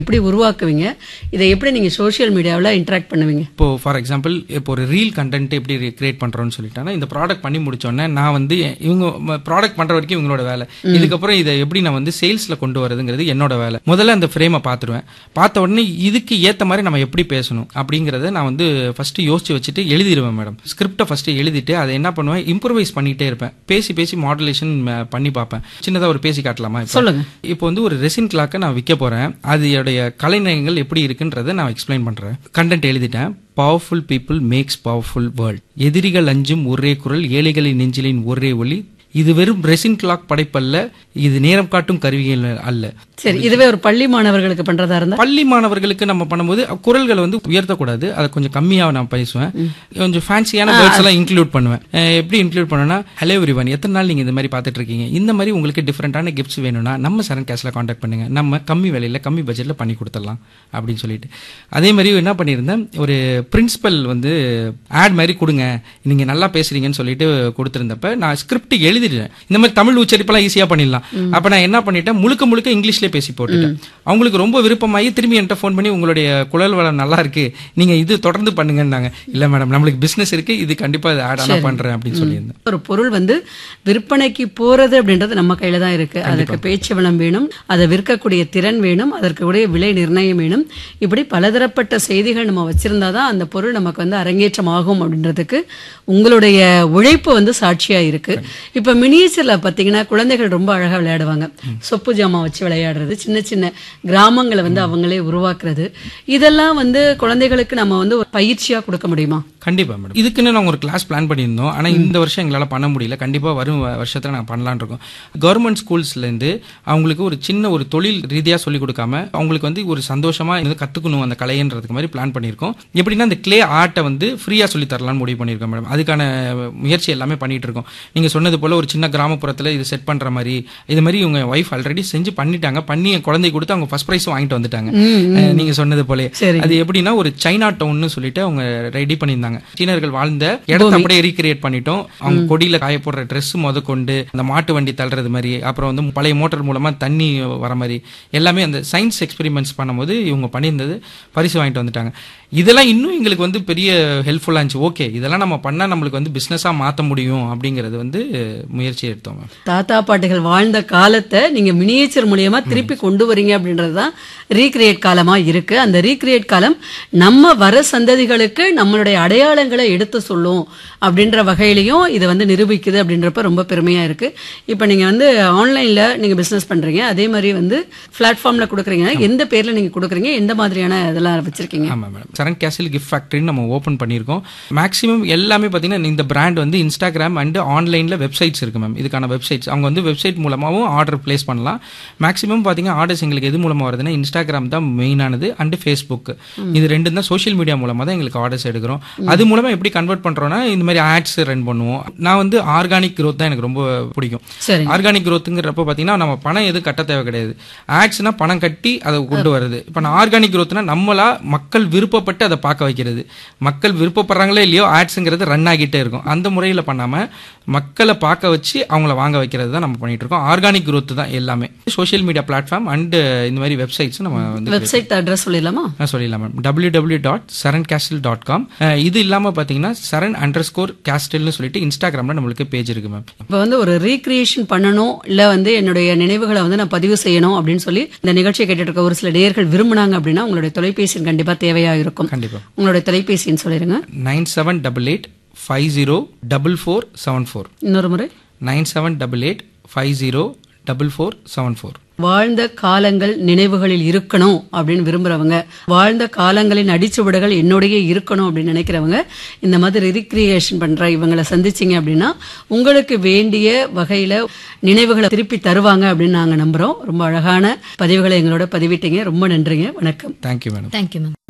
எப்படி உருவாக்குவீங்க இதை எப்படி நீங்க சோஷியல் மீடியாவில் இன்டராக்ட் பண்ணுவீங்க இப்போ ஃபார் எக்ஸாம்பிள் இப்போ ஒரு ரீல் கண்டென்ட் எப்படி கிரியேட் பண்றோம்னு சொல்லிட்டாங்கன்னா இந்த ப்ராடக்ட் பண்ணி முடிச்சோன்னே நான் வந்து இவங்க ப்ராடக்ட் பண்ற வரைக்கும் இவங்களோட வேலை இதுக்கப்புறம் இதை எப்படி நான் வந்து சேல்ஸ்ல கொண்டு வரதுங்கிறது என்னோட வேலை முதல்ல அந்த ஃப்ரேமை பார்த்துருவேன் பார்த்த உடனே இதுக்கு ஏத்த மாதிரி நம்ம எப்படி பேசணும் அப்படிங்கறத நான் வந்து ஃபர்ஸ்ட் யோசிச்சு வச்சுட்டு எழுதிடுவேன் மேடம் ஸ்கிரிப்டை ஃபர்ஸ்ட் எழுதிட்டு அதை என்ன பண்ணுவேன் இம்ப்ரூவைஸ் பண்ணிட்டே இருப்பேன் பேசி பேசி மாடுலேஷன் பண்ணி பார்ப்பேன் சின்னதா ஒரு பேசி காட்டலாமா இப்போ? சொல்லுங்க இப்போ வந்து ஒரு ரெசின் கிளாக்கை நான் விற்க போறேன் அதோடைய கலைநயங்கள் எப்படி இருக்குன்றதை நான் எக்ஸ்பிளைன் பண்றேன் கண்டென்ட் எழுதிட்டேன் powerful people makes powerful world எதிரிகள் அஞ்சும் ஒரே குரல் ஏழைகளின் நெஞ்சிலின் ஒரே ஒளி இது வெறும் ரெசின் கிளாக் படைப்பல்ல இது நேரம் காட்டும் கருவிகள் அல்ல சரி இதுவே ஒரு பள்ளி மாணவர்களுக்கு பண்றதா இருந்தா பள்ளி மாணவர்களுக்கு நம்ம பண்ணும்போது குரல்களை வந்து உயர்த்தக்கூடாது அதை கொஞ்சம் கம்மியா நான் பேசுவேன் கொஞ்சம் ஃபேன்சியான வேர்ட்ஸ் எல்லாம் இன்க்ளூட் பண்ணுவேன் அஹ் எப்படி இன்க்ளூட் பண்ணுவேன்னா ஹலோ எவ்ரிவன் எத்தனை நாள் நீங்க இந்த மாதிரி பார்த்துட்டு இருக்கீங்க இந்த மாதிரி உங்களுக்கு டிஃப்ரெண்டான கிஃப்ட்ஸ் வேணும்னா நம்ம சரண் கேஷ்ல காண்டாக்ட் பண்ணுங்க நம்ம கம்மி விலையில கம்மி பட்ஜெட்ல பண்ணி கொடுத்துடலாம் அப்படின்னு சொல்லிட்டு அதே மாதிரி என்ன பண்ணியிருந்தேன் ஒரு பிரின்சிபல் வந்து ஆட் மாதிரி கொடுங்க நீங்க நல்லா பேசுறீங்கன்னு சொல்லிட்டு கொடுத்திருந்தப்ப நான் ஸ்கிரிப்ட் எழுதிட்டேன் இந்த மாதிரி தமிழ் உச்சரிப்பெல்லாம் ஈஸியா பண்ணிடலாம் அப்ப நான் என்ன பண்ணிட்டேன் முழுக்க முழுக்க இங்கிலீஷ்லயே பேசி போட்டுட்டேன் அவங்களுக்கு ரொம்ப விருப்பமாகி திரும்பி என்கிட்ட ஃபோன் பண்ணி உங்களுடைய குழல் வளம் நல்லா இருக்கு நீங்க இது தொடர்ந்து பண்ணுங்கன்னாங்க இல்ல மேடம் நம்மளுக்கு பிசினஸ் இருக்கு இது கண்டிப்பா இது ஆட் ஆனா பண்றேன் அப்படின்னு சொல்லியிருந்தேன் ஒரு பொருள் வந்து விற்பனைக்கு போறது அப்படின்றது நம்ம கையில தான் இருக்கு அதுக்கு பேச்சு வளம் வேணும் அதை விற்கக்கூடிய திறன் வேணும் அதற்கு உடைய விலை நிர்ணயம் வேணும் இப்படி பலதரப்பட்ட செய்திகள் நம்ம வச்சிருந்தாதான் அந்த பொருள் நமக்கு வந்து அரங்கேற்றம் ஆகும் அப்படின்றதுக்கு உங்களுடைய உழைப்பு வந்து சாட்சியா இருக்கு இப்ப மினியேச்சர்ல பாத்தீங்கன்னா குழந்தைகள் ரொம்ப அழகா விளையாடுவாங்க சொப்பு ஜாமான் வச்சு விளையாடுறது சின்ன சின்ன கிராமங்களை வந்து அவங்களே உருவாக்குறது இதெல்லாம் வந்து குழந்தைகளுக்கு நம்ம வந்து ஒரு பயிற்சியா கொடுக்க முடியுமா கண்டிப்பா மேடம் இதுக்குன்னு நாங்க ஒரு கிளாஸ் பிளான் பண்ணியிருந்தோம் ஆனா இந்த வருஷம் எங்களால பண்ண முடியல கண்டிப்பா வரும் வ- வருஷத்துல நாங்க பண்ணலாம்னு இருக்கோம் கவர்மெண்ட் ஸ்கூல்ஸ்ல இருந்து அவங்களுக்கு ஒரு சின்ன ஒரு தொழில் ரீதியா சொல்லி கொடுக்காம அவங்களுக்கு வந்து ஒரு சந்தோஷமா இருந்து கத்துக்கணும் அந்த கலைன்றதுக்கு மாதிரி பிளான் பண்ணியிருக்கோம் எப்படின்னா அந்த கிளே ஆர்ட்டை வந்து ஃப்ரீயா சொல்லி தரலாம்னு முடிவு பண்ணியிருக்கோம் மேடம் அதுக்கான முயற்சி எல்லாமே பண்ணிட்டு இருக்கோம் நீங்க சொன்னது போல ஒரு சின்ன கிராமப்புறத்துல இது செட் பண்ற மாதிரி இது மாதிரி இவங்க ஒய்ஃப் ஆல்ரெடி செஞ்சு பண்ணிட்டாங்க பண்ணி என் குழந்தை கொடுத்து அவங்க ஃபர்ஸ்ட் ப்ரைஸ் வாங்கிட்டு வந்துட்டாங்க அஹ் நீங்க சொன்னது போல சரி. அது எப்படின்னா ஒரு சைனா டவுன்னு சொல்லிட்டு அவங்க ரெடி பண்ணியிருந்தாங்க சீனர்கள் வாழ்ந்த இடத்த அப்படியே ரீக்ரியேட் பண்ணிட்டோம் அவங்க கொடியில காய போடுற ட்ரெஸ் முத கொண்டு அந்த மாட்டு வண்டி தள்ளுறது மாதிரி அப்புறம் வந்து பழைய மோட்டார் மூலமா தண்ணி வர மாதிரி எல்லாமே அந்த சயின்ஸ் எக்ஸ்பெரிமெண்ட்ஸ் பண்ணும்போது இவங்க பண்ணியிருந்தது பரிசு வாங்கிட்டு வந்துட்டாங்க இதெல்லாம் இன்னும் எங்களுக்கு வந்து பெரிய ஹெல்ப்ஃபுல்லா இருந்துச்சு ஓகே இதெல்லாம் நம்ம பண்ணா நம்மளுக்கு வந்து பிசினஸா மாத்த முடியும் அப்படிங்கறது வந்து முயற்சி எடுத்தோம் மேம் தாத்தா பாட்டிகள் வாழ்ந்த காலத்தை நீங்க மினியேச்சர் மூலியமா திருப்பி கொண்டு வரீங்க அப்படின்றது தான் ரீக்ரியேட் காலமா இருக்கு அந்த ரீக்ரியேட் காலம் நம்ம வர சந்ததிகளுக்கு நம்மளுடைய அடையாளங்களை எடுத்து சொல்லும் அப்படின்ற வகையிலையும் இதை வந்து நிரூபிக்குது அப்படின்றப்ப ரொம்ப பெருமையா இருக்கு இப்போ நீங்க வந்து ஆன்லைன்ல நீங்க பிசினஸ் பண்றீங்க அதே மாதிரி வந்து பிளாட்ஃபார்ம்ல கொடுக்குறீங்க எந்த பேர்ல நீங்க கொடுக்குறீங்க எந்த மாதிரியான இதெல்லாம் வச்சிருக்கீங்க ஆமா மேடம் சரண் கேசில் கிஃப்ட் ஃபேக்டரின்னு நம்ம ஓப்பன் பண்ணியிருக்கோம் மேக்ஸிமம் எல்லாமே பார்த்தீங்கன்னா இந்த பிராண்ட் வந்து இன்ஸ்டாகிராம் அண்ட் ஆன்லைனில் வெப்சைட்ஸ் இருக்கு மேம் இதுக்கான வெப்சைட்ஸ் அவங்க வந்து வெப்சைட் மூலமாகவும் ஆர்டர் பிளேஸ் பண்ணலாம் மேக்ஸிமம் பார்த்தீங்கன்னா ஆர்டர்ஸ் எங்களுக்கு எது மூலமாக வருதுன்னா இன்ஸ்டாகிராம் தான் மெயினானது அண்ட் ஃபேஸ்புக் இது ரெண்டும் தான் சோஷியல் மீடியா மூலமாக தான் எங்களுக்கு ஆர்டர்ஸ் எடுக்கிறோம் அது மூலமாக எப்படி கன்வெர்ட் பண்ணுறோன்னா இந்த மாதிரி ஆட்ஸ் ரன் பண்ணுவோம் நான் வந்து ஆர்கானிக் growth தான் எனக்கு ரொம்ப பிடிக்கும் சரி ஆர்கானிக் growthங்கிறப்ப பார்த்தீங்கன்னா நம்ம பணம் எதுவும் கட்ட தேவை கிடையாது ஆட்ஸ்னா பணம் கட்டி அதை கொண்டு வருது இப்போ நான் ஆர்கானிக் growthனா நம்மளா மக்கள் விருப்பப்பட்டு அதை பார்க்க வைக்கிறது மக்கள் விருப்பப்படுறாங்களோ இல்லையோ ஆட்ஸுங்கிறது ரன் ஆகிட்டே இருக்கும் அந்த முறையில் பண்ணாம மக்களை பார்க்க வச்சு அவங்கள வாங்க வைக்கிறது தான் நம்ம பண்ணிட்டு இருக்கோம் ஆர்கானிக் growth தான் எல்லாமே சோஷியல் மீடியா பிளாட்ஃபார்ம் அண்ட் இந்த மாதிரி வெப்சைட்ஸ் நம்ம வந்து வெப்சைட் அட்ரஸ் சொல்லிடலாமா நான் சொல்லிடலாம் ma'am W W dot Charan castle dot com இது இல்லாமல் பார்த்தீங்கன்னா சரண் அண்டர் ஸ்கோர் கேஸ்டில்னு சொல்லிட்டு இன்ஸ்டாகிராமில் நம்மளுக்கு பேஜ் இருக்கு மேம் இப்போ வந்து ஒரு ரீக்ரியேஷன் பண்ணணும் இல்ல வந்து என்னுடைய நினைவுகளை வந்து நான் பதிவு செய்யணும் அப்படின்னு சொல்லி இந்த நிகழ்ச்சியை கேட்டுட்டு இருக்க ஒரு சில நேயர்கள் விரும்புனாங்க அப்படின்னா உங்களுடைய தொலைபேசி எண் கண்டிப்பா தேவையா இருக்கும் கண்டிப்பாக உங்களுடைய தொலைபேசி எண் சொல்லிருங்க nine seven double eight five zero double four seven four இன்னொரு முறை nine seven double eight five zero double four seven four வாழ்ந்த காலங்கள் நினைவுகளில் இருக்கணும் அப்படின்னு விரும்புறவங்க வாழ்ந்த காலங்களின் அடிச்சுவடுகள் என்னோடயே இருக்கணும் அப்படின்னு நினைக்கிறவங்க இந்த மாதிரி ரீக்ரியேஷன் பண்ற இவங்களை சந்திச்சீங்க அப்படின்னா உங்களுக்கு வேண்டிய வகையில நினைவுகளை திருப்பி தருவாங்க அப்படின்னு நாங்க நம்புறோம் ரொம்ப அழகான பதிவுகளை எங்களோட பதிவிட்டீங்க ரொம்ப நன்றிங்க வணக்கம் தேங்க்யூ மேடம் தேங்க்யூ மேம்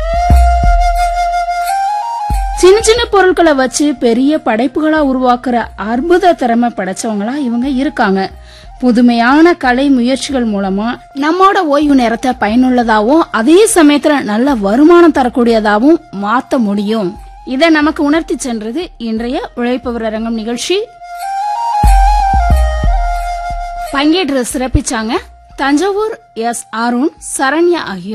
சின்ன சின்ன பொருட்களை வச்சு பெரிய படைப்புகளா உருவாக்குற அற்புத திறமை படைச்சவங்களா இவங்க இருக்காங்க புதுமையான கலை முயற்சிகள் மூலமா நம்மோட ஓய்வு நேரத்தை பயனுள்ளதாவும் அதே சமயத்துல நல்ல வருமானம் தரக்கூடியதாவும் மாத்த முடியும் இதை நமக்கு உணர்த்தி சென்றது இன்றைய உழைப்பவர் அரங்கம் நிகழ்ச்சி பங்கேற்று சிறப்பிச்சாங்க தஞ்சாவூர் எஸ் அருண் சரண்யா ஆகியோர்